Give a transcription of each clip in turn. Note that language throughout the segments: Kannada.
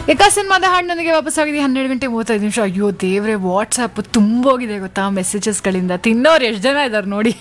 ಏಕಾ ಸಿನಿಮಾದ ಹಾಡು ನನಗೆ ವಾಪಸ್ ಆಗಿದೆ ಹನ್ನೆರಡು ಗಂಟೆ ಮೂವತ್ತೈದು ನಿಮಿಷ ಅಯ್ಯೋ ದೇವ್ರೆ ವಾಟ್ಸಪ್ ತುಂಬೋಗಿದೆ ಗೊತ್ತಾ ಮೆಸೇಜಸ್ಗಳಿಂದ ತಿನ್ನೋರು ಎಷ್ಟು ಜನ ಇದ್ದಾರೆ ನೋಡಿ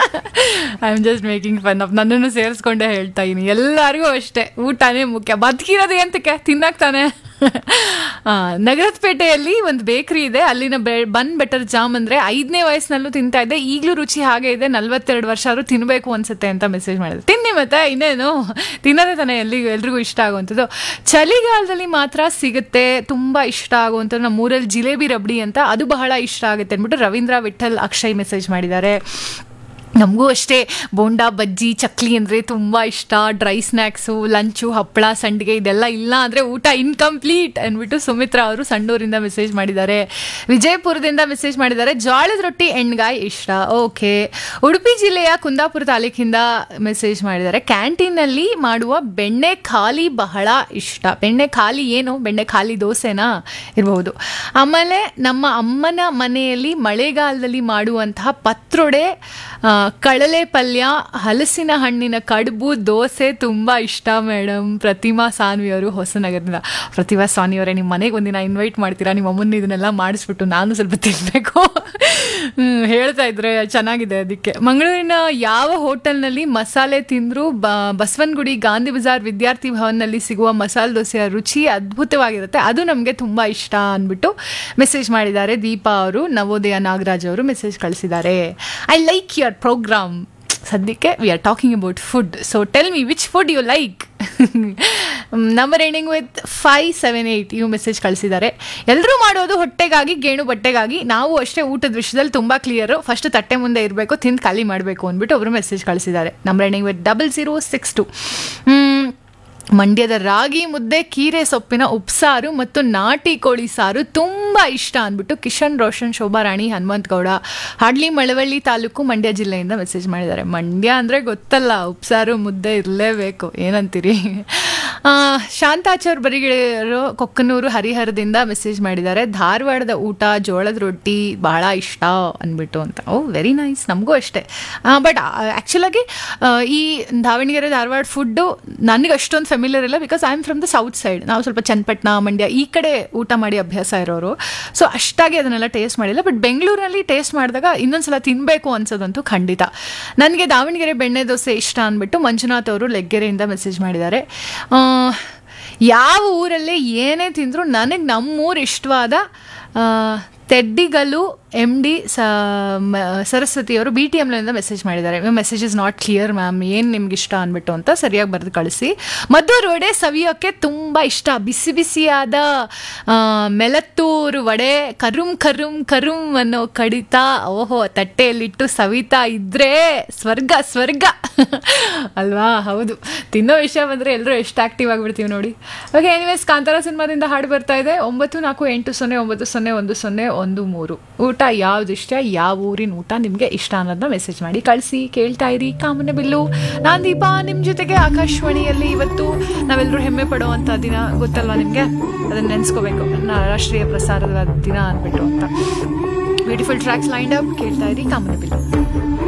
I am just making fun of ನನ್ನನ್ನು ಸೇರಿಸ್ಕೊಂಡೆ ಹೇಳ್ತಾ ಇದೀನಿ ಎಲ್ಲರಿಗೂ ಅಷ್ಟೇ ಊಟನೇ ಮುಖ್ಯ ಬದುಕಿರೋದು ಎಂತಕ್ಕೆ ತಿನ್ನಕ್ ತಾನೆ ಆ, ನಗರದ ಪೇಟೆಯಲ್ಲಿ ಒಂದು ಬೇಕರಿ ಇದೆ ಅಲ್ಲಿನ ಬನ್ ಬೆಟರ್ ಜಾಮ್ ಅಂದ್ರೆ ಐದನೇ ವಯಸ್ಸಿನಲ್ಲೂ ತಿಂತಾ ಇದ್ದೆ ಈಗಲೂ ರುಚಿ ಹಾಗೆ ಇದೆ ನಲ್ವತ್ತೆರಡು ವರ್ಷ ಆದ್ರೂ ತಿನ್ಬೇಕು ಅನ್ಸುತ್ತೆ ಅಂತ ಮೆಸೇಜ್ ಮಾಡಿದೆ ತಿನ್ನಿ ಮತ್ತೆ ಇನ್ನೇನು ತಿನ್ನೋದೇ ತಾನೇ ಎಲ್ಲಿ ಎಲ್ರಿಗೂ ಇಷ್ಟ ಆಗುವಂಥದ್ದು ಚಳಿಗಾಲದಲ್ಲಿ ಮಾತ್ರ ಸಿಗುತ್ತೆ ತುಂಬಾ ಇಷ್ಟ ಆಗುವಂಥದ್ದು ನಮ್ಮ ಊರಲ್ಲಿ ಜಿಲೇಬಿ ರಬಡಿ ಅಂತ ಅದು ಬಹಳ ಇಷ್ಟ ಆಗುತ್ತೆ ಅಂದ್ಬಿಟ್ಟು ರವೀಂದ್ರ ವಿಠಲ್ ಅಕ್ಷಯ್ ಮೆಸೇಜ್ ಮಾಡಿದ್ದಾರೆ ನಮಗೂ ಅಷ್ಟೇ ಬೋಂಡಾ ಬಜ್ಜಿ ಚಕ್ಲಿ ಅಂದರೆ ತುಂಬ ಇಷ್ಟ ಡ್ರೈ ಸ್ನ್ಯಾಕ್ಸು ಲಂಚು ಹಪ್ಪಳ ಸಂಡಿಗೆ ಇದೆಲ್ಲ ಇಲ್ಲ ಅಂದರೆ ಊಟ ಇನ್ಕಂಪ್ಲೀಟ್ ಅಂದ್ಬಿಟ್ಟು ಸುಮಿತ್ರಾ ಅವರು ಸಣ್ಣೂರಿಂದ ಮೆಸೇಜ್ ಮಾಡಿದ್ದಾರೆ ವಿಜಯಪುರದಿಂದ ಮೆಸೇಜ್ ಮಾಡಿದ್ದಾರೆ ಜೋಳದ ರೊಟ್ಟಿ ಎಣ್ಗಾಯ್ ಇಷ್ಟ ಓಕೆ ಉಡುಪಿ ಜಿಲ್ಲೆಯ ಕುಂದಾಪುರ ತಾಲೂಕಿಂದ ಮೆಸೇಜ್ ಮಾಡಿದ್ದಾರೆ ಕ್ಯಾಂಟೀನಲ್ಲಿ ಮಾಡುವ ಬೆಣ್ಣೆ ಖಾಲಿ ಬಹಳ ಇಷ್ಟ ಬೆಣ್ಣೆ ಖಾಲಿ ಏನು ಬೆಣ್ಣೆ ಖಾಲಿ ದೋಸೆನಾ ಇರಬಹುದು ಆಮೇಲೆ ನಮ್ಮ ಅಮ್ಮನ ಮನೆಯಲ್ಲಿ ಮಳೆಗಾಲದಲ್ಲಿ ಮಾಡುವಂತಹ ಪತ್ರೊಡೆ ಆ, ಕಳಲೆ ಪಲ್ಯ ಹಲಸಿನ ಹಣ್ಣಿನ ಕಡುಬು ದೋಸೆ ತುಂಬ ಇಷ್ಟ ಮೇಡಮ್ ಪ್ರತಿಮಾ ಸಾನ್ವಿ ಅವರು ಹೊಸನಗರದಿಂದ ಪ್ರತಿಮಾ ಸಾನ್ವಿ ಅವರೇ ನಿಮ್ಮ ಮನೆಗೆ ಒಂದಿನ ಇನ್ವೈಟ್ ಮಾಡ್ತೀರಾ ನಿಮ್ಮ ಅಮ್ಮನ ಇದನ್ನೆಲ್ಲ ಮಾಡಿಸ್ಬಿಟ್ಟು ನಾನು ಸ್ವಲ್ಪ ತಿನ್ನಬೇಕು ಹ್ಮ್, ಹೇಳ್ತಾ ಇದ್ರೆ ಚೆನ್ನಾಗಿದೆ ಅದಕ್ಕೆ ಮಂಗಳೂರಿನ ಯಾವ ಹೋಟೆಲ್ನಲ್ಲಿ ಮಸಾಲೆ ತಿಂದರೂ ಬ ಬಸವನಗುಡಿ ಗಾಂಧಿ ಬಜಾರ್ ವಿದ್ಯಾರ್ಥಿ ಭವನ್ನಲ್ಲಿ ಸಿಗುವ ಮಸಾಲೆ ದೋಸೆಯ ರುಚಿ ಅದ್ಭುತವಾಗಿರುತ್ತೆ ಅದು ನಮಗೆ ತುಂಬ ಇಷ್ಟ ಅಂದ್ಬಿಟ್ಟು ಮೆಸೇಜ್ ಮಾಡಿದ್ದಾರೆ ದೀಪಾ ಅವರು ನವೋದಯ ನಾಗರಾಜ್ ಅವರು ಮೆಸೇಜ್ ಕಳಿಸಿದ್ದಾರೆ ಐ ಲೈಕ್ ಯುವರ್ ಪ್ರೋಗ್ರಾಮ್ ಸದ್ಯಕ್ಕೆ we are talking about food so tell me which food you like number ending with five seven eight ಇವು ಮೆಸೇಜ್ ಕಳಿಸಿದ್ದಾರೆ ಎಲ್ಲರೂ ಮಾಡೋದು ಹೊಟ್ಟೆಗಾಗಿ ಗೇಣು ಬಟ್ಟೆಗಾಗಿ ನಾವು ಅಷ್ಟೇ ಊಟದ ವಿಷಯದಲ್ಲಿ ತುಂಬ ಕ್ಲಿಯರು ಫಸ್ಟ್ ತಟ್ಟೆ ಮುಂದೆ ಇರಬೇಕು ತಿಂದು ಖಾಲಿ ಮಾಡಬೇಕು ಅಂದ್ಬಿಟ್ಟು ಅವರು ಮೆಸೇಜ್ ಕಳಿಸಿದ್ದಾರೆ number ending with double zero six two ಮಂಡ್ಯದ ರಾಗಿ ಮುದ್ದೆ ಕೀರೆ ಸೊಪ್ಪಿನ ಉಪ್ಸಾರು ಮತ್ತು ನಾಟಿ ಕೋಳಿ ಸಾರು ತುಂಬ ಇಷ್ಟ ಅಂದ್ಬಿಟ್ಟು ಕಿಶನ್ ರೋಷನ್ ಶೋಭಾ ರಾಣಿ ಹನುಮಂತ್ ಗೌಡ ಹಾಡ್ಲಿ ಮಳವಳ್ಳಿ ತಾಲೂಕು ಮಂಡ್ಯ ಜಿಲ್ಲೆಯಿಂದ ಮೆಸೇಜ್ ಮಾಡಿದ್ದಾರೆ ಮಂಡ್ಯ ಅಂದರೆ ಗೊತ್ತಲ್ಲ ಉಪ್ಸಾರು ಮುದ್ದೆ ಇರಲೇಬೇಕು ಏನಂತೀರಿ ಆ, ಶಾಂತಾಚಾರ್ ಬರಿಗಿರೋ ಕೊಕ್ಕನೂರು ಹರಿಹರದಿಂದ ಮೆಸೇಜ್ ಮಾಡಿದ್ದಾರೆ ಧಾರವಾಡದ ಊಟ ಜೋಳದ ರೊಟ್ಟಿ ಬಹಳ ಇಷ್ಟ ಅಂದ್ಬಿಟ್ಟು ಅಂತ ಓ ವೆರಿ ನೈಸ್ ನಮಗೂ ಅಷ್ಟೇ ಬಟ್ ಆ್ಯಕ್ಚುಲಾಗಿ ಈ ದಾವಣಗೆರೆ ಧಾರವಾಡ ಫುಡ್ಡು ನನಗೆ ಅಷ್ಟೊಂದು ಫೆಮಿಲಿಯರ್ ಇಲ್ಲ because I am from the south side ನಾವು ಸ್ವಲ್ಪ ಚನ್ನಪಟ್ಟಣ ಮಂಡ್ಯ ಈ ಕಡೆ ಊಟ ಮಾಡಿ ಅಭ್ಯಾಸ ಇರೋರು ಸೊ ಅಷ್ಟಾಗಿ ಅದನ್ನೆಲ್ಲ ಟೇಸ್ಟ್ ಮಾಡಿಲ್ಲ ಬಟ್ ಬೆಂಗಳೂರಲ್ಲಿ ಟೇಸ್ಟ್ ಮಾಡಿದಾಗ ಇನ್ನೊಂದ್ಸಲ ತಿನ್ನಬೇಕು ಅನ್ಸೋದಂತೂ ಖಂಡಿತ ನನಗೆ ದಾವಣಗೆರೆ ಬೆಣ್ಣೆ ದೋಸೆ ಇಷ್ಟ ಅಂದ್ಬಿಟ್ಟು ಮಂಜುನಾಥ್ ಅವರು ಲೆಗ್ಗೆರೆಯಿಂದ ಮೆಸೇಜ್ ಮಾಡಿದ್ದಾರೆ ಆ, ಯಾವ ಊರಲ್ಲೇ ಏನೇ ತಿಂದರೂ ನನಗೆ ನಮ್ಮೂರು ಇಷ್ಟವಾದ ಆ, ತೆಡ್ಡಿಗಲ್ಲು ಎಮ್ ಡಿ ಸರಸ್ವತಿ ಅವರು ಬಿ ಟಿ ಎಮ್ಲಿಂದ ಮೆಸೇಜ್ ಮಾಡಿದ್ದಾರೆ message is not clear ma'am ಏನು ನಿಮ್ಗೆ ಇಷ್ಟ ಅಂದ್ಬಿಟ್ಟು ಅಂತ ಸರಿಯಾಗಿ ಬರೆದು ಕಳಿಸಿ ಮದ್ದೂರು ವಡೆ ಸವಿಯೋಕ್ಕೆ ತುಂಬ ಇಷ್ಟ ಬಿಸಿ ಬಿಸಿಯಾದ ಆ, ಮೆಲತ್ತೂರು ವಡೆ ಕರುಮ್ ಕರುಮ್ ಕರುಮ್ ಅನ್ನೋ ಕಡಿತ ಓಹೋ ತಟ್ಟೆಯಲ್ಲಿಟ್ಟು ಸವಿತಾ ಇದ್ರೆ ಸ್ವರ್ಗ ಸ್ವರ್ಗ ಅಲ್ವಾ ಹೌದು ತಿನ್ನೋ ವಿಷಯ ಬಂದರೆ ಎಲ್ಲರೂ ಎಷ್ಟು ಆಕ್ಟಿವ್ ಆಗಿಬಿಡ್ತೀವಿ ನೋಡಿ ಓಕೆ ಎನಿವೇಸ್ ಕಾಂತಾರ ಸಿನಿಮಾದಿಂದ ಹಾಡು ಬರ್ತಾ ಇದೆ ಒಂಬತ್ತು ನಾಲ್ಕು ಎಂಟು ಸೊನ್ನೆ ಒಂಬತ್ತು ಸೊನ್ನೆ ಒಂದು ಸೊನ್ನೆ ಒಂದು ಮೂರು ಊಟ ಯಾವ್ದು ಇಷ್ಟ ಯಾವ ಊರಿನ ಊಟ ನಿಮಗೆ ಇಷ್ಟ ಅನ್ನೋದನ್ನ ಮೆಸೇಜ್ ಮಾಡಿ ಕಳಿಸಿ ಕೇಳ್ತಾ ಇರಿ ಕಾಮನ ಬಿಲ್ಲು ನಾನು ದೀಪಾ ನಿಮ್ಮ ಜೊತೆಗೆ ಆಕಾಶವಾಣಿಯಲ್ಲಿ ಇವತ್ತು ನಾವೆಲ್ಲರೂ ಹೆಮ್ಮೆ ಪಡುವಂಥ ದಿನ ಗೊತ್ತಲ್ವಾ ನಿಮಗೆ ಅದನ್ನ ನೆನೆಸ್ಕೋಬೇಕು ರಾಷ್ಟ್ರೀಯ ಪ್ರಸಾರದ ದಿನ ಅಂದ್ಬಿಟ್ಟು ಅಂತ ಬ್ಯೂಟಿಫುಲ್ ಟ್ರ್ಯಾಕ್ಸ್ ಲೈಂಡ್ ಅಪ್ ಕೇಳ್ತಾ ಇರಿ ಕಾಮನ ಬಿಲ್ಲು